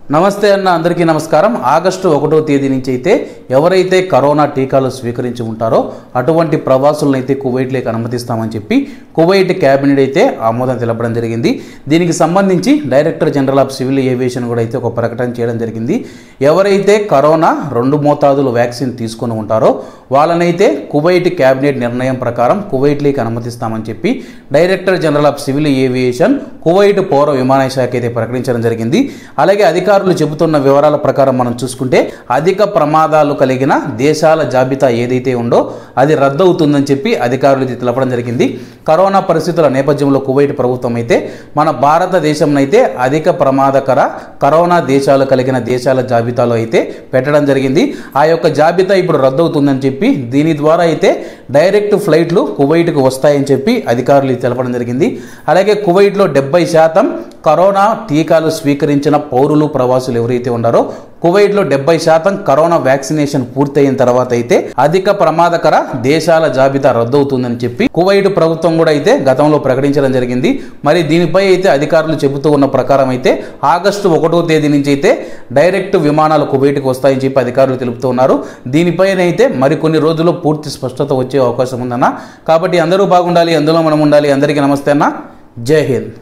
నమస్తే అన్న అందరికీ నమస్కారం ఆగస్టు ఒకటో తేదీ నుంచి అయితే ఎవరైతే కరోనా టీకాలు స్వీకరించి ఉంటారో అటువంటి ప్రవాసులను అయితే కువైట్లోకి అనుమతిస్తామని చెప్పి కువైట్ క్యాబినెట్ అయితే ఆమోదం తెలపడం జరిగింది దీనికి సంబంధించి director general of civil aviation కూడా అయితే ఒక ప్రకటన చేయడం జరిగింది ఎవరైతే కరోనా రెండు మోతాదులు వ్యాక్సిన్ తీసుకొని ఉంటారో వాళ్ళనైతే కువైట్ క్యాబినెట్ నిర్ణయం ప్రకారం కువైట్లోకి అనుమతిస్తామని చెప్పి director general of civil aviation Kuwait పౌర విమానయ శాఖ అయితే ప్రకటించడం జరిగింది అలాగే అధికారులు చెబుతున్న వివరాల ప్రకారం మనం చూసుకుంటే అధిక ప్రమాదాలు కలిగిన దేశాల జాబితా ఏదైతే ఉందో అది రద్దు అవుతుందని చెప్పి అధికారులు ఇది తెలపడం జరిగింది కరోనా పరిస్థితుల నేపథ్యంలో కువైట్ ప్రభుత్వం అయితే మన భారతదేశంనైతే అధిక ప్రమాదకర కరోనా దేశాలు కలిగిన దేశాల జాబితాలో అయితే పెట్టడం జరిగింది ఆ యొక్క జాబితా ఇప్పుడు రద్దు అవుతుందని చెప్పి దీని ద్వారా అయితే డైరెక్ట్ ఫ్లైట్లు కువైట్కు వస్తాయని చెప్పి అధికారులు తెలపడం జరిగింది అలాగే కువైట్లో డెబ్బై శాతం కరోనా టీకాలు స్వీకరించిన పౌరులు ప్రవాసులు ఎవరైతే ఉన్నారో కువైట్లో డెబ్బై శాతం కరోనా వ్యాక్సినేషన్ పూర్తయిన తర్వాత అయితే అధిక ప్రమాదకర దేశాల జాబితా రద్దవుతుందని చెప్పి కువైట్ ప్రభుత్వం కూడా అయితే గతంలో ప్రకటించడం జరిగింది మరి దీనిపై అయితే అధికారులు చెబుతూ ఉన్న ప్రకారం అయితే ఆగస్టు ఒకటో తేదీ నుంచి అయితే డైరెక్ట్ విమానాలు కువైట్కి వస్తాయని చెప్పి అధికారులు తెలుపుతూ ఉన్నారు దీనిపైన అయితే మరికొన్ని రోజుల్లో పూర్తి స్పష్టత వచ్చే అవకాశం ఉందన్న కాబట్టి అందరూ బాగుండాలి అందులో మనం ఉండాలి అందరికీ నమస్తే అన్న జై హింద్